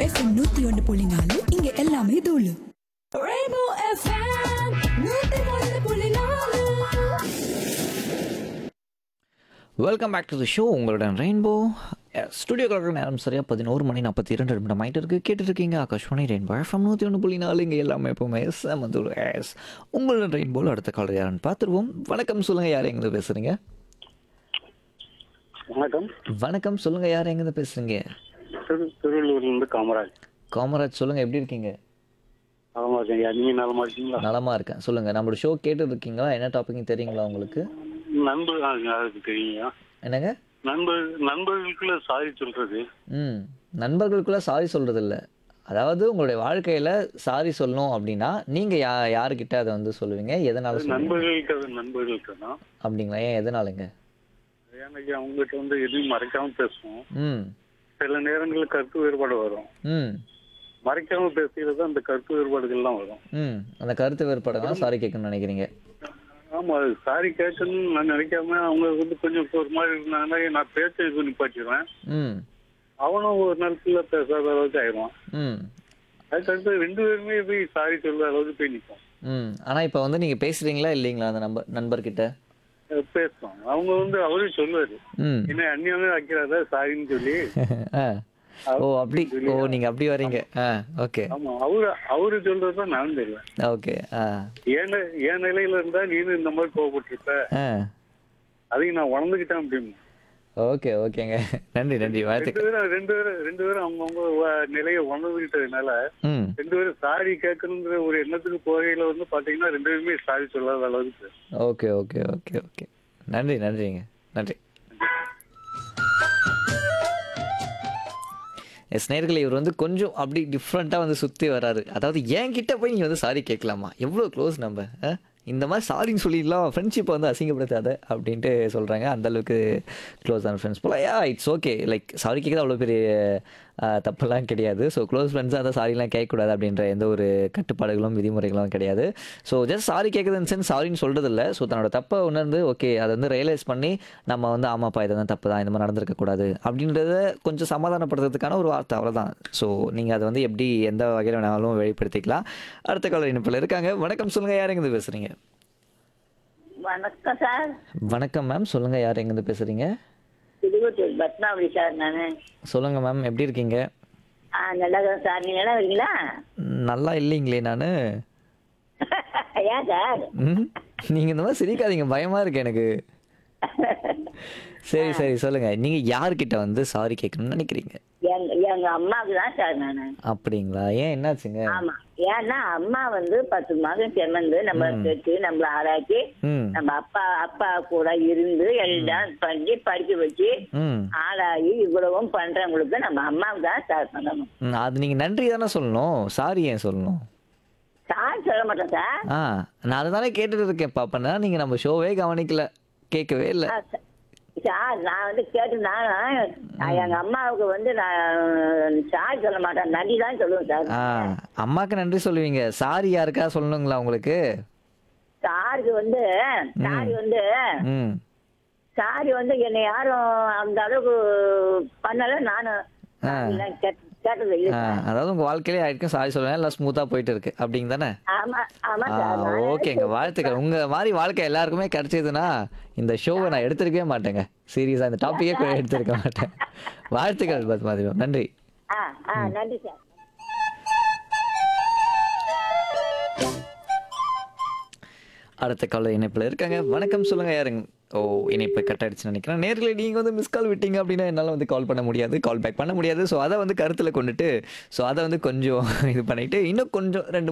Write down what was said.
FM நூத்தி ஒன்று புள்ளி நாலு இங்க எல்லாமே தூளு ரெயின்போ எஃப்எம் நூத்தி ஒன்று புள்ளி நாலு welcome back to the show உங்களுடன் ரெயின்போ ஸ்டுடியோ கலர் நேரம் சரியாக பதினோரு மணி நாற்பத்தி இரண்டு நிமிடம் ஆகிட்டு இருக்கு கேட்டுட்டு இருக்கீங்க ஆகாஷ்வாணி ரெயின்போ எஃப்எம் நூற்றி ஒன்று புள்ளி நாலு இங்கே எல்லாமே எப்பவுமே எஸ் வந்து எஸ் உங்களுடன் ரெயின்போல் அடுத்த காலர் யாருன்னு பார்த்துருவோம் வணக்கம் சொல்லுங்கள் யார் எங்கேருந்து பேசுகிறீங்க வணக்கம் வணக்கம் சொல்லுங்கள் யார் எங்கேருந்து பேசுகிறீங்க திரு திருவள்ளூர்லேருந்து காமராஜ் காமராஜ் சொல்லுங்கள் எப்படி இருக்கீங்க நலமா இருக்கீங்க நீங்க நலமா இருக்கீங்களா நலமாக இருக்கேன் சொல்லுங்கள் நம்மளோட ஷோ கேட்டு இருக்கீங்களா என்ன டாபிக்னு தெரியுங்களா உங்களுக்கு நண்பர் ஆ, அதுக்கு தெரியுங்க என்னங்க நண்பர் நண்பர்களுக்குள்ள சாரி சொல்றது ம் நண்பர்களுக்குள்ள சாரி சொல்றது இல்ல அதாவது உங்களுடைய வாழ்க்கையில சாரி சொல்லணும் அப்படின்னா நீங்க யா யாருக்கிட்ட அதை வந்து சொல்லுவீங்க எதனால சொல்லுவீங்க நண்பர்களுக்கு அது நண்பர்களுக்கு தான் அப்படிங்களா ஏன் எதனாலங்க எனக்கு அவங்ககிட்ட வந்து எதுவும் மறைக்காம பேசுவோம் ம் சில நேரங்களில் கருத்து வேறுபாடு வரும் ம் மறைக்காம பேசுகிறது அந்த கருத்து வேறுபாடுகள்லாம் வரும் ம் அந்த கருத்து வேறுபாடுதான் சாரி கேட்கணும்னு நினைக்கிறீங்க ஆமா அது சாரி கேட்கணும்னு நான் நினைக்காம அவங்க வந்து கொஞ்சம் ஒரு மாதிரி இருந்தாங்கன்னா நான் பேச்ச இது நிப்பாட்டிடுவேன் ம் அவனும் ஒரு நாள் ஃபுல்லாக பேசாத அளவுக்கு ஆயிடுவான் ம் அதுக்கடுத்து ரெண்டு பேருமே போய் சாரி சொல்ற அளவுக்கு போய் நிற்போம் ம் ஆனா இப்போ வந்து நீங்க பேசுறீங்களா இல்லைங்களா அந்த நம்பர் நண்பர்கிட்ட பேசுவோம் அவங்க வந்து அவரே சொல்லுவாரு ம் என்ன அந்நியமே வைக்கிறாத சாரின்னு சொல்லி ஆ ஓ அப்படி ஓ நீங்க அப்படி வரீங்க ஆ ஓகே ஆமா அவரு அவரு சொல்றதுதான் நான் தெரியும் ஓகே ஆ என் நி- என் நிலையில இருந்தா நீனும் இந்த மாதிரி கோவப்பட்டிருப்ப ஆ அதையும் நான் உணர்ந்துக்கிட்டேன் அப்படின்னு ஓகே ஓகேங்க நன்றி நன்றி ரெண்டு வாழ்த்துக்கள் பேரும் ரெண்டு பேரும் ரெண்டு பேரும் அவங்கவுங்க வ- நிலையை உணர்ந்துக்கிட்டதுனால ம் ரெண்டு பேரும் சாரி கேட்கணுங்கிற ஒரு எண்ணத்துக்கு போகையில வந்து பாத்தீங்கன்னா ரெண்டு பேருமே சாரி சொல்லாத அளவுக்கு ஓகே ஓகே ஓகே ஓகே நன்றி நன்றிங்க நன்றி எஸ் நேர்களே இவர் வந்து கொஞ்சம் அப்படி டிஃப்ரெண்ட்டாக வந்து சுற்றி வராரு அதாவது என்கிட்ட போய் நீங்கள் வந்து சாரி கேட்கலாமா எவ்வளோ க்ளோஸ் நம்ம ஆ? இந்த மாதிரி சாரின்னு சொல்லிடலாம் ஃப்ரெண்ட்ஷிப்பை வந்து அசிங்கப்படுத்தாத அப்படின்ட்டு சொல்கிறாங்க அந்தளவுக்கு க்ளோஸ் ஆன ஃப்ரெண்ட்ஸ் போல yeah it's okay like sorry கேட்குறது அவ்வளோ பெரிய ஆ, தப்பெல்லாம் கிடையாது ஸோ க்ளோஸ் ஃப்ரெண்ட்ஸாக அந்த சாரிலாம் கேட்கக்கூடாது அப்படின்ற எந்த ஒரு கட்டுப்பாடுகளும் விதிமுறைகளும் கிடையாது ஸோ ஜஸ்ட் சாரி கேட்குறது சென்ஸ் சாரின்னு சொல்கிறது இல்லை ஸோ தன்னோட தப்பை உணர்ந்து ஓகே அதை வந்து ரியலைஸ் பண்ணி நம்ம வந்து ஆமாப்பா இதெல்லாம் தப்பு தான் இந்த மாதிரி நடந்திருக்கக்கூடாது அப்படின்றத கொஞ்சம் சமாதானப்படுத்துறதுக்கான ஒரு வார்த்தை அவ்வளோதான் ஸோ நீங்கள் அதை வந்து எப்படி எந்த வகையில் வேணாலும் வெளிப்படுத்திக்கலாம் அடுத்த கால இணைப்பில் இருக்காங்க வணக்கம் சொல்லுங்கள் யார் எங்கேருந்து பேசுகிறீங்க வணக்கம் சார் வணக்கம் மேம் சொல்லுங்கள் யார் எங்கேருந்து பேசுகிறீங்க திருவத்தூர் பத்மாவதி சார் நான் சொல்லுங்கள் மேம் எப்படி இருக்கீங்க ஆ நல்லா இருக்கேன் சார் நீங்க நல்லா இருக்கீங்களா நல்லா இல்லைங்களே நான் ஏன் சார் ம் நீங்கள் இந்த மாதிரி சிரிக்காதீங்க பயமாக இருக்கு எனக்கு சரி சரி சொல்லுங்கள் நீங்கள் யார்கிட்ட வந்து சாரி கேட்கணும்னு நினைக்கிறீங்க எங்க எங்க அம்மாவுக்கு தான் சார் நான் அப்படிங்களா ஏன் என்னாச்சுங்க ஆமா ஏன்னா அம்மா வந்து பத்து மாதம் செமந்து நம்ம பெற்று நம்மள ஆளாக்கி ம் நம்ம அப்பா அப்பா கூட இருந்து எல்லாம் பண்ணி படிக்க வச்சு ம் ஆளாகி இவ்வளவும் பண்றவங்களுக்கு நம்ம அம்மாவுக்கு தான் சார் பண்ணணும் ம், அது நீங்கள் நன்றி தானே சொல்லணும் சாரி ஏன் சொல்லணும் சார் சொல்ல மாட்டேன் சார் ஆ நான் அதை தானே கேட்டுட்டு இருக்கேன் பாப்பனா நீங்கள் நம்ம ஷோவே கவனிக்கல கேட்கவே இல்லை ஆ, ச- சார் நான் வந்து கேட்டு நான் நான் எங்க அம்மாவுக்கு வந்து நான் சார் சொல்ல மாட்டேன் நன்றி தான் சொல்லுவேன் சார் ஆ அம்மாக்கு நன்றி சொல்லுவீங்க சாரி யாருக்கா சொல்லணுங்களா உங்களுக்கு சாருக்கு வந்து சாரி வந்து ம் சாரி வந்து என்னை யாரும் அந்த அளவுக்கு பண்ணல நானும் ஆ. சாரிலாம் கேட்ட- கேட்டது இல்லை ஆ அதாவது உங்கள் வாழ்க்கையிலே ஆயிருக்கும் சாரி சொல்லுவேன் எல்லாம் ஸ்மூத்தாக போயிட்டு இருக்கு அப்படிங்க தானே ஆமா ஆமா ஆ சார் நானே ஓகேங்க வாழ்த்துக்கள் உங்க மாதிரி வாழ்க்கை எல்லாருக்குமே கிடைச்சதுன்னா இந்த ஷோவை நான் எடுத்திருக்கவே மாட்டேங்க சீரியஸா இந்த டாப்பிக்கே கூட எடுத்திருக்க மாட்டேன் வாழ்த்துக்கள் பத்மாதி மேம் நன்றி ஆ ஆ நன்றி சார் அடுத்த கால இணைப்பில் இருக்காங்க வணக்கம் சொல்லுங்க யாருங்க ஓ இணைப்பு கட் ஆயிடுச்சுன்னு நினைக்கிறேன் நேரில் நீங்கள் வந்து மிஸ் கால் விட்டீங்க அப்படின்னா என்னால் வந்து கால் பண்ண முடியாது கால் பேக் பண்ண முடியாது ஸோ அதை வந்து கருத்தில் கொண்டுட்டு ஸோ அதை வந்து கொஞ்சம் இது பண்ணிட்டு இன்னும் கொஞ்சம் ரெண்டு